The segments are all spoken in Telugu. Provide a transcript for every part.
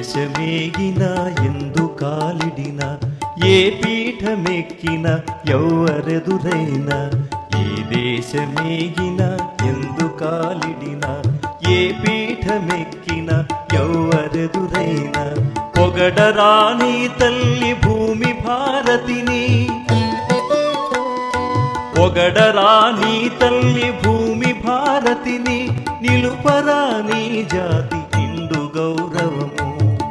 దేశమేగిన ఎందు కాలిడిన ఏ పీఠమెక్కిన ఎవ్వరెదురైన ఈ దేశమేగిన ఎందు కాలిడిన ఏ పీఠమెక్కిన ఎవ్వరెదురైన పొగడరాని తల్లి భూమి భారతిని పొగడరాని తల్లి భూమి భారతిని నిలుపరాని జాతి నిండు గౌరవము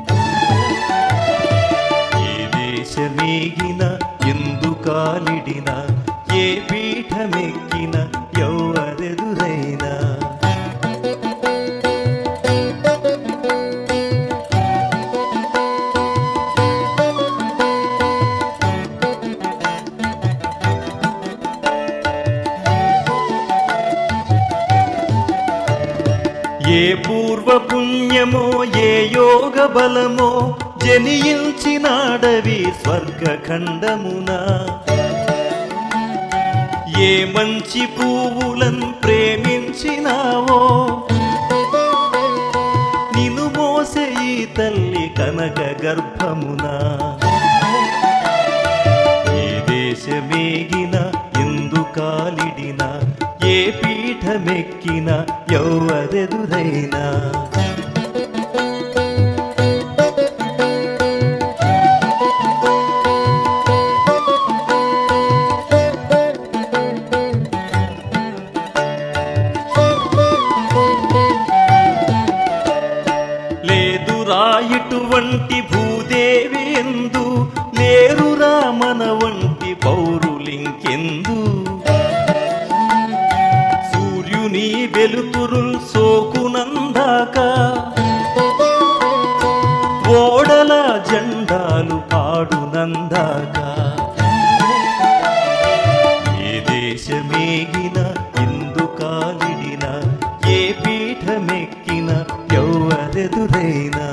ఏ దేశమేగిన ఎందు కాలిడిన ఏ పీఠమెక్కిన ఎవ్వరెదురైనా ఏ పూర్వ పుణ్యమో ఏ యోగ బలమో జనియించినాడవి స్వర్గఖండమున ఏ మంచి పువ్వులను ప్రేమించినావో నిను మోసే ఈ తల్లి కనక గర్భమున ఏ దేశమేగిన ఎందు కాలిడిన ఏ పీఠమెక్కిన ఎవ్వరెదురైనా లేదురా ఇటువంటి భూదేవి ఎందు లేరురా మన వంటి పౌరులింకెందు సూర్యుని వెలుతురుల్ సోకునందాక ఓడల జెండాలు పాడునందాక ఏ దేశమేగిన ఇందు కాలిడిన ఏ పీఠమెక్కిన ఎవ్వరెదురైనా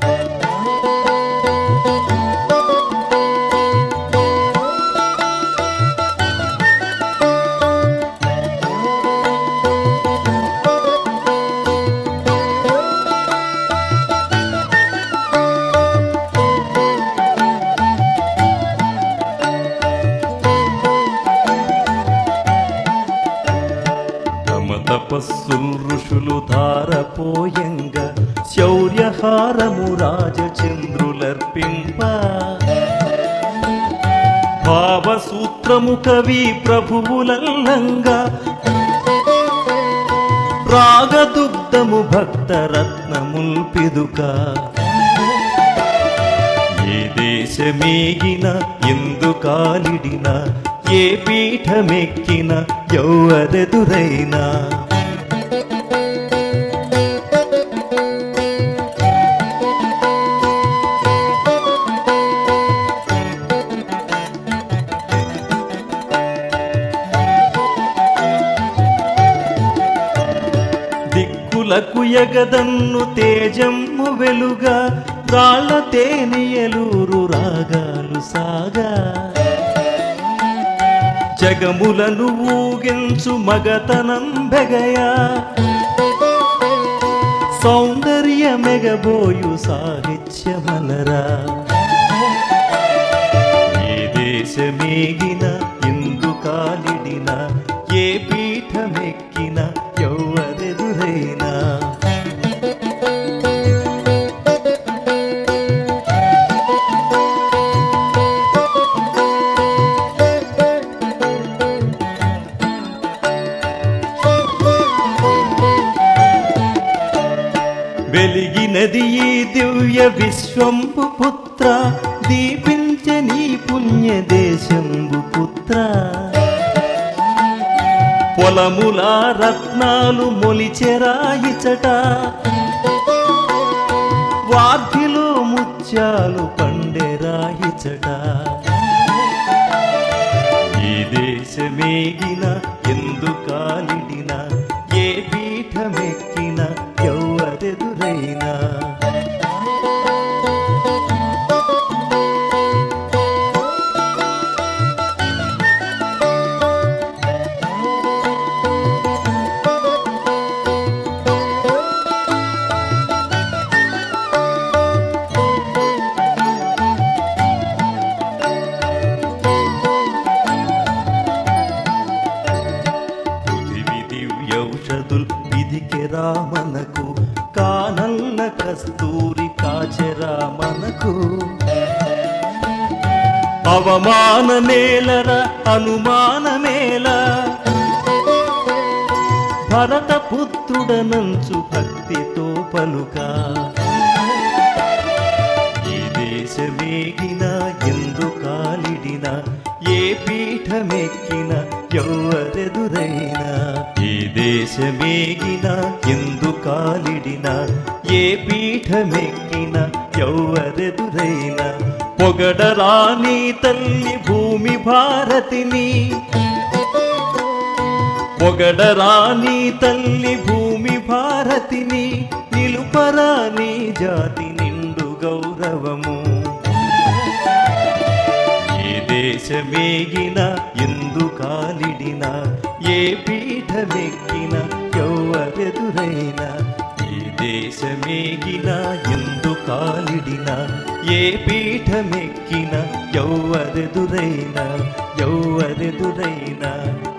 తమ తపస్సుల్ ఋషులు ధారపోయంగ శౌర్యహారము రాజచంద్రులర్పింప భావసూత్రము కవి ప్రభువులల్లంగా రాగదుగ్ధము భక్తరత్నముల్ పిదుక ఏ దేశమేగిన ఎందు కాలిడిన ఏ పీఠమెక్కిన ఎవ్వరెదురైనా దిక్కులకు ఎగదన్ను తేజమ్ము వెలుగా రాళ్ళ తేనియలూరు రాగాలు సాగా జగములను ఊగించు మగతనం బెగయా సౌందర్యమెగబోయు సాహిత్యమలరా ఏ దేశమేగిన ఇందు కాలిడిన ఏ పీఠమెక్కిన ఎవ్వరెదురైనా వెలిగినది ఈ దివ్య విశ్వంబు పుత్ర దీపించే నీ పుణ్య దేశంబు పుత్ర పొలముల రత్నాలు మొలిచెరాయిచట వార్ధిలో ముత్యాలు పండెరాయిచట ఈ దేశమేగిన ఎందు కాలిడిన ఏ పీఠమెక్కిన ఎవ్వరెదురైనా కస్తూరి కాచెరా మనకు అవమానమేలర అనుమానమేలా భరత పుత్రుడనంచు భక్తితో పలుక ఈ దేశమేగిన ఎందు కాలిడిన ఏ పీఠమెక్కిన ఎవ్వరెదురైనా ఈ దేశమేగిన ఎందు కాలిడిన ఏ పీఠమెక్కిన ఎవ్వరెదురైనా పొగడరాని తల్లి భూమి భారతిని పొగడరాని తల్లి భూమి భారతిని నిలుపరాని జాతి నిండు గౌరవము ఏ దేశమేగిన ఎందు కాలిడిన ఏ పీఠమెక్కిన ఎవ్వరెదురైనా ఏ దేశమేగిన ఎందు కాలిడిన ఏ పీఠమెక్కిన ఎవ్వరెదురైనా ఎవ్వరెదురైనా